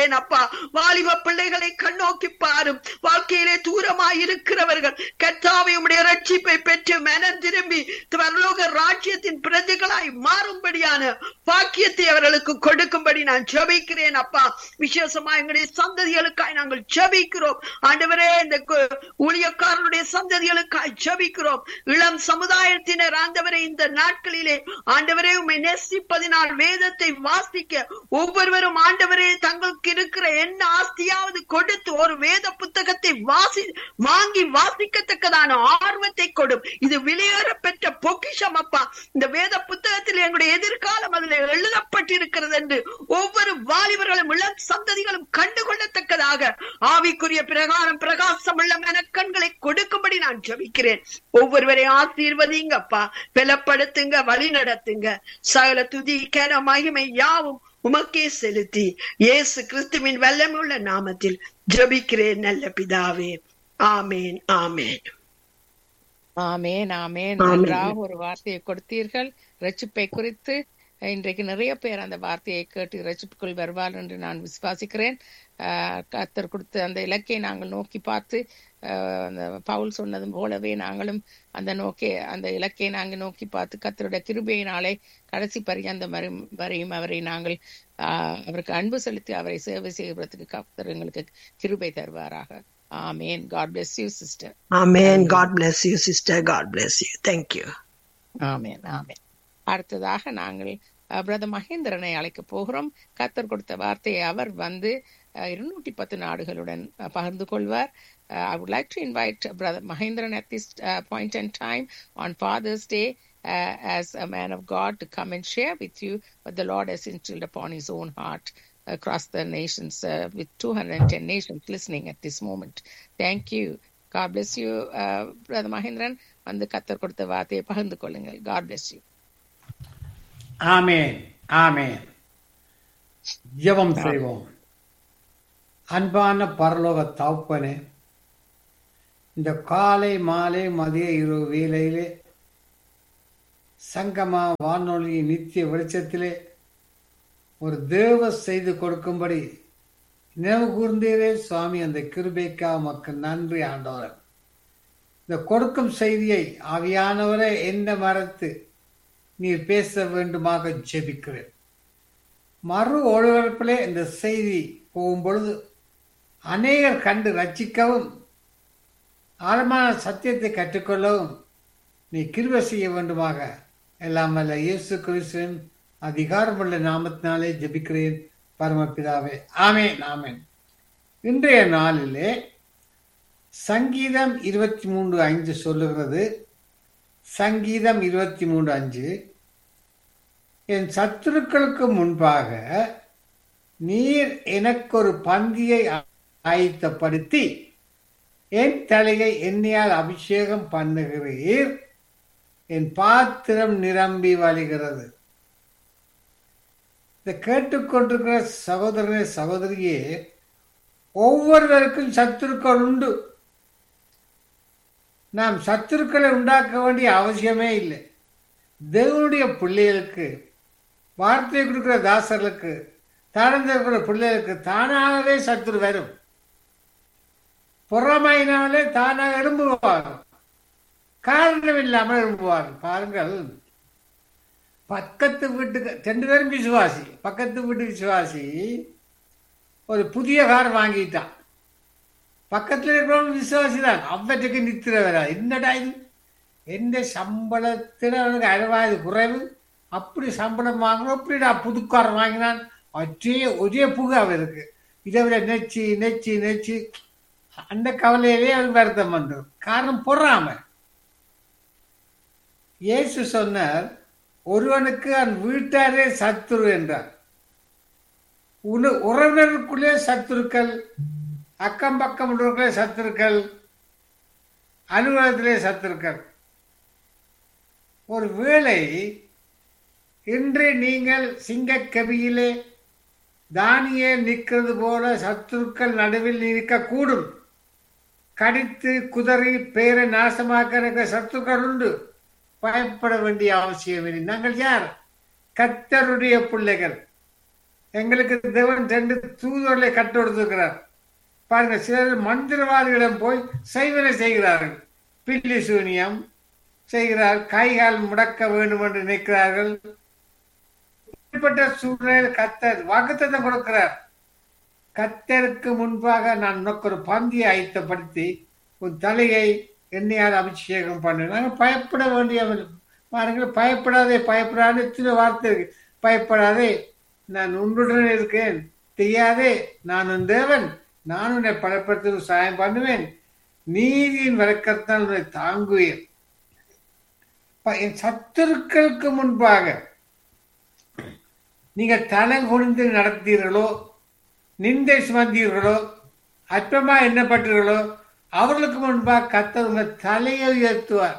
வாலிப பிள்ளைகளை கண்ணோக்கி பாரும் வாழ்க்கையிலே தூரமாய் இருக்கிறவர்கள் கர்த்தாவை உடைய ரட்சிப்பை பெற்று மனம் திரும்பி பரலோக ராஜ்யத்தின் பிரஜைகளாய் மாறும்படியான பாக்கியத்தை அவர்களுக்கு கொடுக்கும்படி நான் ஜெபிக்கிறேன் அப்பா விசேஷமா எங்களுடைய சந்ததிகளுக்காய் நாங்கள் ஜெபிக்கிறோம் ஆண்டவரே இந்த கு- ஊழியக்காரனுடைய சந்ததிகளுக்காய் ஜெபிக்கிறோம் இளம் சமுதாயத்தினர் ஆண்டவரே இந்த நாட்களிலே ஆண்டவரே உம்மை நேசிப்பதினால் வேதத்தை வாசிக்க ஒவ்வொருவரும் ஆண்டவரே தங்களுக்கு இருக்கிற என்ன ஆஸ்தியாவது கொடுத்து ஒரு வேத புத்தகத்தை வாசி வாங்கி வாசிக்கத்தக்கதான ஆர்வத்தை கொடும் இது வெளியேற பெற்ற பொக்கிஷம் அப்பா இந்த வேத புத்தகத்தில் எங்களுடைய எதிர்காலம் அதில் எழுதப்பட்டிருக்கிறது என்று ஒவ்வொரு வாலிபர்களும் இளம் சந்ததிகளும் கண்டுகொள்ளத்தக்கதாக ஆவிக்குரிய பிரகாரம் பிரகாசம் உள்ள மனக்கண்களை கொடுக்கும்படி நான் ஜெபிக்கிறேன் ஒவ்வொருவரை ஆசீர்வதிங்கப்பா பலப்படுத்துங்க வழி நடத்துங்க சகல துதி கன மகிமை யாவும் உமக்கே செலுத்தி இயேசு கிறிஸ்துவின் வல்லமுள்ள நாமத்தில் ஜெபிக்கிறேன் நல்ல பிதாவே ஆமேன் ஆமேன் ஆமேன் ஆமேன் ஆமென். நன்றாக ஒரு வார்த்தையை கொடுத்தீர்கள் ரட்சிப்பை குறித்து இன்றைக்கு நிறைய பேர் அந்த வார்த்தையை கேட்டு ரட்சிப்புக்குள் வருவார் என்று நான் விசுவாசிக்கிறேன் ஆஹ் கர்த்தர் கொடுத்த அந்த இலக்கை நாங்கள் நோக்கி பார்த்து ஆஹ் அந்த பவுல் சொன்னது போலவே நாங்களும் அந்த நோக்கி அந்த இலக்கை நாங்கள் நோக்கி பார்த்து கர்த்தருடைய கிருபையினாலே கடைசி பரியந்தம் வரும் வரையும் அவரை நாங்கள் ஆஹ் அவருக்கு அன்பு செலுத்தி அவரை சேவை செய்வதற்கு கர்த்தர் எங்களுக்கு கிருபை தருவாராக ஆமேன் காட் bless யூ சிஸ்டர் ஆமேன் God bless you sister God bless you thank you ஆமென் ஆமென் அடுத்ததாக நாங்கள் பிரதர் மகேந்திரனை அழைக்க போகிறோம் கத்தர் கொடுத்த வார்த்தையை அவர் வந்து அஹ், இருநூற்றி பத்து நாடுகளுடன் அஹ், பகிர்ந்து கொள்வார் ஐ would like to invite brother Mahendran at this uh, point in time on Father's Day uh, as a man of God to come and share with you what the Lord has instilled upon his own heart across the nations uh, with 210 nations listening at this moment. Thank you. God bless you, uh, brother Mahendran. வந்து கத்தர் கொடுத்த வார்த்தையை பகிர்ந்து கொள்ளுங்கள் God bless you. ஆமேன் ஆமேன் ஜெபம் செய்வோம் அன்பான பரலோக தகப்பனே இந்த காலை மாலை மதிய இரவு வேளையிலே சங்கமா வானொலி நித்திய வெளிச்சத்திலே ஒரு தேவ செய்து கொடுக்கும்படி நினைவு கூர்ந்தீரே சுவாமி அந்த கிருபைக்கா மக்கள் நன்றி ஆண்டவர் இந்த கொடுக்கும் செய்தியை ஆவியானவரே என்ன மறத்து நீர் பேச வேண்டுமாக ஜெபிக்கிறேன் மறு ஒளிபரப்பிலே இந்த செய்தி போகும் பொழுது அநேகர் கண்டு ரட்சிக்கவும் ஆழமான சத்தியத்தை கற்றுக்கொள்ளவும் நீ கிருபை செய்ய வேண்டுமாக எல்லாம் அல்ல இயேசு கிறிஸ்துவின் அதிகாரமுள்ள நாமத்தினாலே ஜெபிக்கிறேன் பரமபிதாவே ஆமேன் ஆமேன் இன்றைய நாளிலே சங்கீதம் இருபத்தி மூன்று ஐந்து சொல்லுகிறது சங்கீதம் இருபத்தி மூன்று அஞ்சு என் சத்துருக்களுக்கு முன்பாக நீர் எனக்கு ஒரு பந்தியை ஆயத்தப்படுத்தி என் தலையை எண்ணெயால் அபிஷேகம் பண்ணுகிறீர் என் பாத்திரம் நிரம்பி வழிகிறது இதை கேட்டுக்கொண்டிருக்கிற சகோதரனே சகோதரியே ஒவ்வொருவருக்கும் சத்துருக்கள் உண்டு நாம் சத்துருக்களை உண்டாக்க வேண்டிய அவசியமே இல்லை தேவனுடைய பிள்ளைகளுக்கு வார்த்தையை கொடுக்கிற தாசர்களுக்கு தாழ்ந்திருக்கிற பிள்ளைகளுக்கு தானாகவே சத்துரு வரும் பொறாமையினாலே தானாக எழும்புவார் காரணம் இல்லாமல் எழும்புவார் பாருங்கள் பக்கத்து வீட்டுக்கு ரெண்டு பேரும் விசுவாசி பக்கத்து வீட்டு விசுவாசி ஒரு புதிய கார் வாங்கிட்டான் பக்கத்தில் இருக்கிறவங்க விசுவாசி தான் அவற்றுக்கு நித்திர வராது என்னடா இது எந்த சம்பளத்தில் அவனுக்கு அறுபது குறைவு அப்படி சம்பளம் வாங்கணும் அப்படிடா புதுக்கார் வாங்கினான் ஒரே ஒரே புகை அவருக்கு இதை விட நெச்சு நெச்சு நெச்சு அந்த கவலையிலே அவருக்கு வருத்தம் வந்துடும் காரணம் பொறாம இயேசு சொன்னார் ஒருவனுக்கு அவன் வீட்டாரே சத்துரு என்றார் உன உறவினருக்குள்ளே சத்துருக்கள் அக்கம் பக்கம் உள்ளவர்களே சத்துருக்கள் அலுவலகத்திலே சத்துருக்கள் ஒரு வேளை இன்று நீங்கள் சிங்கக்கவியிலே தானியே நிற்கிறது போல சத்துருக்கள் நடுவில் நிற்கக்கூடும் கடித்து குதறி பேரை நாசமாக்க சத்துருக்கள் உண்டு பயப்பட வேண்டிய அவசியம் இல்லை நாங்கள் யார் கத்தருடைய பிள்ளைகள் எங்களுக்கு தேவன் ரெண்டு தூதுவர்களை கட்டொடுத்திருக்கிறார் பாருங்க சிலர் மந்திரவாதிகளிடம் போய் செய்வனை செய்கிறார்கள் பில்லி சூனியம் செய்கிறார் கைகால் முடக்க வேண்டும் என்று நினைக்கிறார்கள் இப்படிப்பட்ட சூழ்நிலையில் கத்தர் வாக்குத்தத்தம் கொடுக்கிறார் கத்தருக்கு முன்பாக நான் உனக்கு ஒரு பந்தியை ஆயத்தப்படுத்தி உன் தலையை எண்ணெயால் அபிஷேகம் பண்ணு நாங்கள் பயப்பட வேண்டியவன் பாருங்கள் பயப்படாதே பயப்படாதே எத்தனை வார்த்தை இருக்கு பயப்படாதே நான் உன்னுடன் இருக்கேன் தெரியாதே நான் உன் தேவன் நான் உன்னை பலப்படுத்த சாயம் பண்ணுவேன் நீதியின் விளக்கத்தால் உன்னை தாங்குவேன் ப- என் சத்துருக்களுக்கு முன்பாக நீங்கள் தலை குனிந்து நடத்தீர்களோ நிந்தை சுமந்தீர்களோ அற்பமா எண்ணப்பட்டீர்களோ அவர்களுக்கு முன்பாக கத்தர் உங்கள் தலையை உயர்த்துவார்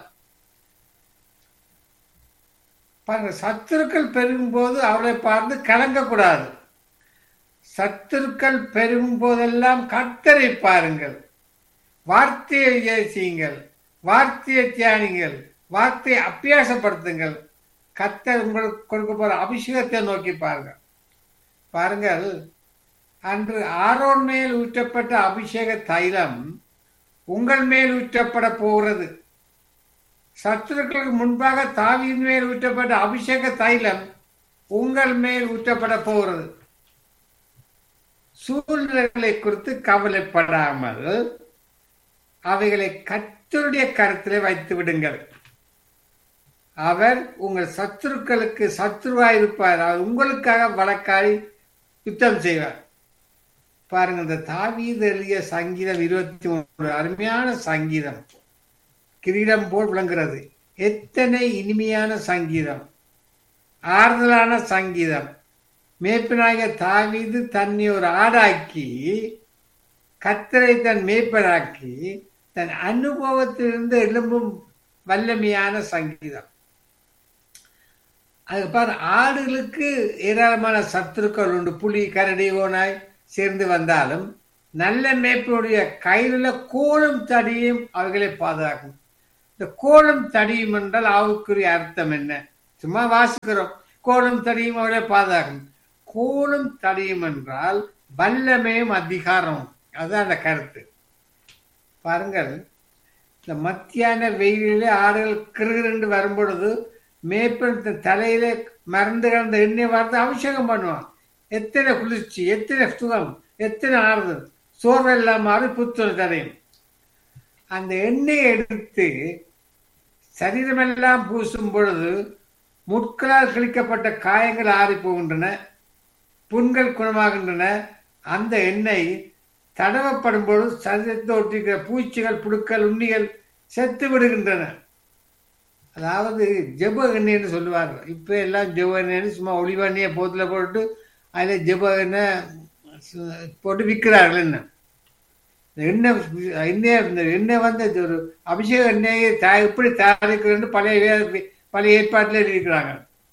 பாருங்க சத்துருக்கள் பெருகும் போது அவரை பார்த்து கலங்கக்கூடாது சத்துருக்கள் பெருகும் போதெல்லாம் கத்தரை பாருங்கள் வார்த்தையை யோசியுங்கள் வார்த்தையை தியானிங்கள் வார்த்தையை அபியாசப்படுத்துங்கள் கத்தர் உங்களுக்கு கொடுக்க போற அபிஷேகத்தை நோக்கி பாருங்கள் பாருங்கள் அன்று ஆரோன் மேல் ஊற்றப்பட்ட அபிஷேக தைலம் உங்கள் மேல் ஊற்றப்பட போகிறது சத்துருக்களுக்கு முன்பாக தாவியின் மேல் ஊற்றப்பட்ட அபிஷேக தைலம் உங்கள் மேல் ஊற்றப்பட போகிறது சூழ்நிலைகளை குறித்து கவலைப்படாமல் அவைகளை கத்தருடைய கருத்திலே வைத்து விடுங்கள் அவர் உங்கள் சத்துருக்களுக்கு சத்துருவாய் இருப்பார் அவர் உங்களுக்காக வழக்காடி யுத்தம் செய்வார் பாருங்க இந்த தாவீது எழுதிய சங்கீதம் இருபத்தி மூன்று அருமையான சங்கீதம் கிரீடம் போல் விளங்குகிறது எத்தனை இனிமையான சங்கீதம் ஆறுதலான சங்கீதம் மேய்ப்பனாக தாவீது தன்னை ஒரு ஆடாக்கி கத்தரை தன் மேய்ப்பனாக்கி தன் அனுபவத்திலிருந்து எழும்பும் வல்லமையான சங்கீதம் அது பாரு ஆடுகளுக்கு ஏராளமான சத்துருக்கள் உண்டு புலி கரடி ஓனாய் சேர்ந்து வந்தாலும் நல்ல மேய்ப்பனுடைய கையிலுள்ள கோலும் தடியும் அவைகளை பாதுகாக்கும் இந்த கோலும் தடியும் என்றால் அவுக்குரிய அர்த்தம் என்ன சும்மா வாசிக்கிறோம் கோலும் தடியும் அவளை பாதுகாக்கும் கோலும் தடியும் என்றால் வல்லமையும் அதிகாரம் அதுதான் அந்த கருத்து பாருங்கள் இந்த மத்தியான வெயிலிலே ஆடுகள் கிருகிருந்து வரும்பொழுது மேய்ப்பன் தன் தலையிலே மறந்து கிடந்த எண்ணெய் வார்த்தை அபிஷேகம் பண்ணுவான் எத்தனை குளிர்ச்சி எத்தனை சுகம் எத்தனை ஆறுதல் சோர்வெல்லாம் மாறி புத்துணர் தரையும் அந்த எண்ணெயை எடுத்து சரீரமெல்லாம் பூசும் பொழுது முட்களால் கிழிக்கப்பட்ட காயங்கள் ஆறி போகின்றன புண்கள் குணமாகின்றன அந்த எண்ணெய் தடவப்படும் பொழுது சரீரத்தை ஒட்டிக்கிற பூச்சிகள் புழுக்கள் உண்ணிகள் செத்து விடுகின்றன அதாவது ஜெப எண்ணெய்னு சொல்லுவார்கள் இப்போ எல்லாம் ஜெப எண்ணெய்னு சும்மா ஒளிவ எண்ணெயை போத்தில் போட்டு அதில் ஜெப எண்ணெய் சு- போட்டு விற்கிறார்கள் என்ன இந்த எண்ணெய் எண்ணெய் இந்த எண்ணெய் வந்து இது ஒரு அபிஷேக எண்ணெயை தா எப்படி தயாரிக்கிறேன்னு பழைய வே- பழைய ஏற்பாட்டில் எழுதியிருக்கிறாங்க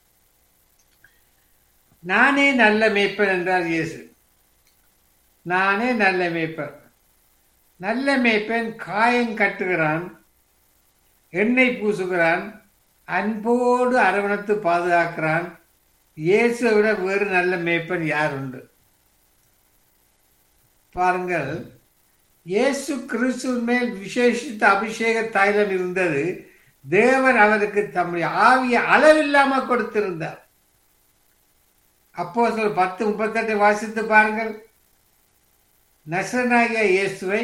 நானே நல்ல மேய்ப்பன் என்றார் இயேசு நானே நல்ல மேய்ப்பன் நல்ல மேய்ப்பன் காயம் கட்டுகிறான் எண்ணெய் பூசுகிறான் அன்போடு அரவணைத்து பாதுகாக்கிறான் இயேசுவை விட வேறு நல்ல மேய்ப்பன் யார் உண்டு பாருங்கள் இயேசு கிறிஸ்துவின் மேல் விசேஷித்த அபிஷேக தைலம் இருந்தது தேவன் அவருக்கு தம்முடைய ஆவியை அளவில்லாம கொடுத்திருந்தார் அப்போ சொல் பத்து முப்பத்தெட்டு வாசித்து பாருங்கள் நசனாகிய இயேசுவை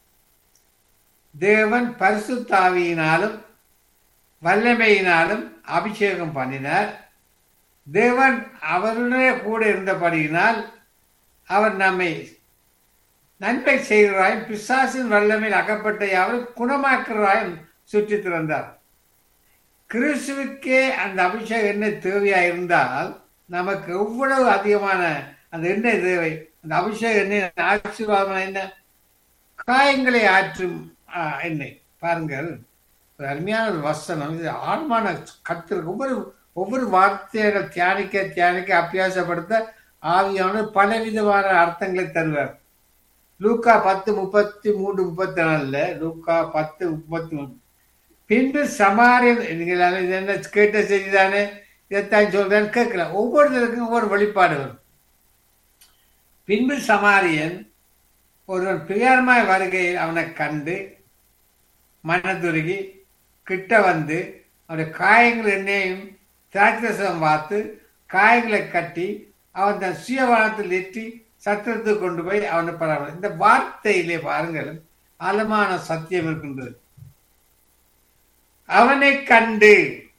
தேவன் பரிசுத்தாவியினாலும் வல்லமையினாலும் அபிஷேகம் பண்ணினார் தேவன் அவருடைய கூட இருந்தபடியினால் அவர் நம்மை நன்மை செய்கிறாயும் பிசாசின் வல்லமையில் அகப்பட்ட யாவரும் குணமாக்குறாயும் சுற்றி திறந்தார் கிறிஸ்துவுக்கே அந்த அபிஷேகம் எண்ணெய் தேவையா இருந்தால் நமக்கு எவ்வளவு அதிகமான அந்த எண்ணெய் தேவை அந்த அபிஷேக எண்ணெய் ஆசீர்வாதம் என்ன காயங்களை ஆற்றும் ஆ, எண்ணெய் பாருங்கள் ஒரு அருமையான ஒரு வசனம் இது ஆழ்மான கத்து ஒவ்வொரு ஒவ்வொரு வார்த்தையை தியானிக்க தியானிக்க அபியாசப்படுத்த ஆவியான பலவிதமான அர்த்தங்களை தருவார் லூக்கா பத்து முப்பத்தி மூன்று முப்பத்தி நாலுல லூக்கா பத்து முப்பத்தி மூணு பின்பு சமாரியன் நீங்கள் இது என்ன கேட்ட செய்தி தானே இதைத்தான் சொல்றேன்னு கேட்கல ஒவ்வொருத்தருக்கும் ஒவ்வொரு வெளிப்பாடு வரும் பின்பு சமாரியன் ஒருவன் பிரியமாய் வருகையில் அவனை கண்டு மனதுருகி கிட்ட வந்து அவனுடைய காயங்கள் என்னையும் திராட்சரசம் பார்த்து காயங்களை கட்டி அவன் தன் சுயவானத்தில் எட்டி சத்திரத்துக்கு கொண்டு போய் அவனை பரவாயில்ல இந்த வார்த்தையிலே பாருங்கள் ஆழமான சத்தியம் இருக்கின்றது அவனை கண்டு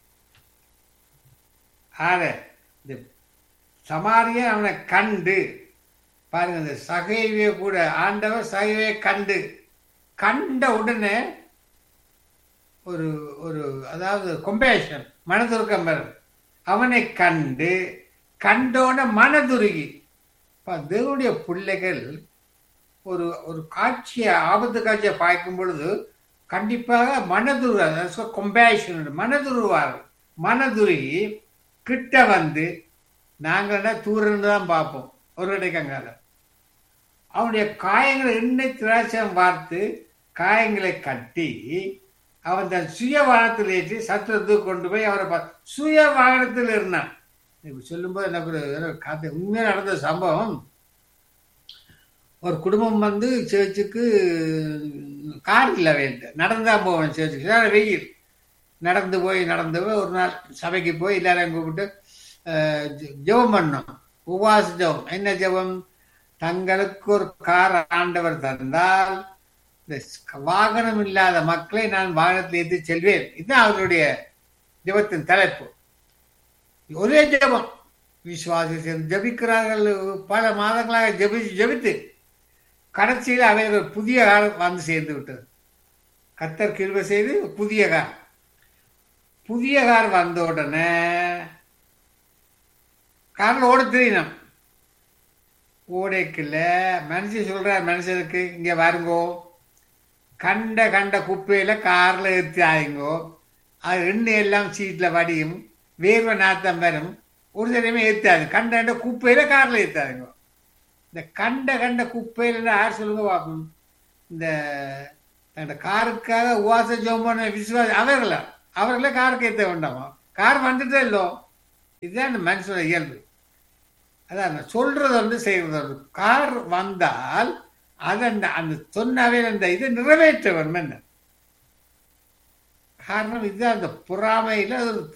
ஆக இந்த சமாரியன் அவனை கண்டு பாருங்க இந்த சகைவே கூட ஆண்டவர் சகைவே கண்டு கண்ட உடனே ஒரு ஒரு அதாவது கொம்பேஷன் மனதுருக்கம் வரும் அவனை கண்டு கண்டோன மனதுருகி இப்ப தேவனுடைய பிள்ளைகள் ஒரு ஒரு காட்சியை ஆபத்து காட்சியை பார்க்கும் பொழுது கண்டிப்பாக மனதுரு கொம்பேஷன் மனதுருவார் மனதுருகி கிட்ட வந்து நாங்கள்னா தூரன்னு தான் பார்ப்போம் ஒரு இடைக்கங்கால அவனுடைய காயங்களை எண்ணெய் திராட்சம் பார்த்து காயங்களை கட்டி அவன் தன் சுய வாகனத்தில் ஏற்றி சத்திரத்துக்கு கொண்டு போய் அவரை பா சுய வாகனத்தில் இருந்தான் இப்படி சொல்லும்போது எனக்கு ஒரு காத்து உண்மையாக நடந்த சம்பவம் ஒரு குடும்பம் வந்து சேர்ச்சுக்கு கார் இல்லை வேண்டும் நடந்தான் போவேன் சேர்ச்சுக்கு ஏன்னா வெயில் நடந்து போய் நடந்து போய் ஒரு நாள் சபைக்கு போய் எல்லாரையும் கூப்பிட்டு ஜெபம் பண்ணோம் உபாச ஜெபம் என்ன ஜெபம் தங்களுக்கு ஒரு கார் ஆண்டவர் தந்தால் இந்த வாகனம் இல்லாத மக்களை நான் வாகனத்தில் ஏற்றி செல்வேன் இதுதான் அவருடைய ஜெபத்தின் தலைப்பு ஒரே ஜெபம் விசுவாசி ஜபிக்கிறார்கள் பல மாதங்களாக ஜபிச்சு ஜபித்து கடைசியில் அவைகள் புதிய காலம் வந்து சேர்ந்து விட்டது கத்தர் கிருப செய்து புதிய கார் புதிய கார் வந்த உடனே காரில் ஓட தெரியணும் ஓடைக்குள்ள மனுஷன் சொல்றார் மனுஷனுக்கு இங்க வருங்கோ கண்ட கண்ட குப்பையில கார்ல ஏற்றியாதீங்கோ அது எண்ணெய் எல்லாம் சீட்ல வடியும் வேர்வை நாத்தம் வரும் ஒரு தடவை ஏற்றாது கண்ட கண்ட குப்பையில கார்ல ஏற்றாதுங்க இந்த கண்ட கண்ட குப்பையில யார் சொல்லுங்க பார்ப்போம் இந்த அந்த காருக்காக உவாச ஜோமான விசுவாச அவர்களா அவர்களே காருக்கு ஏற்ற வேண்டாமா கார் வந்துட்டே இல்லோ இதுதான் இந்த மனுஷனோட இயல்பு அதான் சொல்றது வந்து செய்யறது வந்து கார் வந்தால் அதன் அந்த சொன்னவே அந்த இதை நிறைவேற்ற வேணும் என்ன காரணம் இதுதான் அந்த பொறாமையில்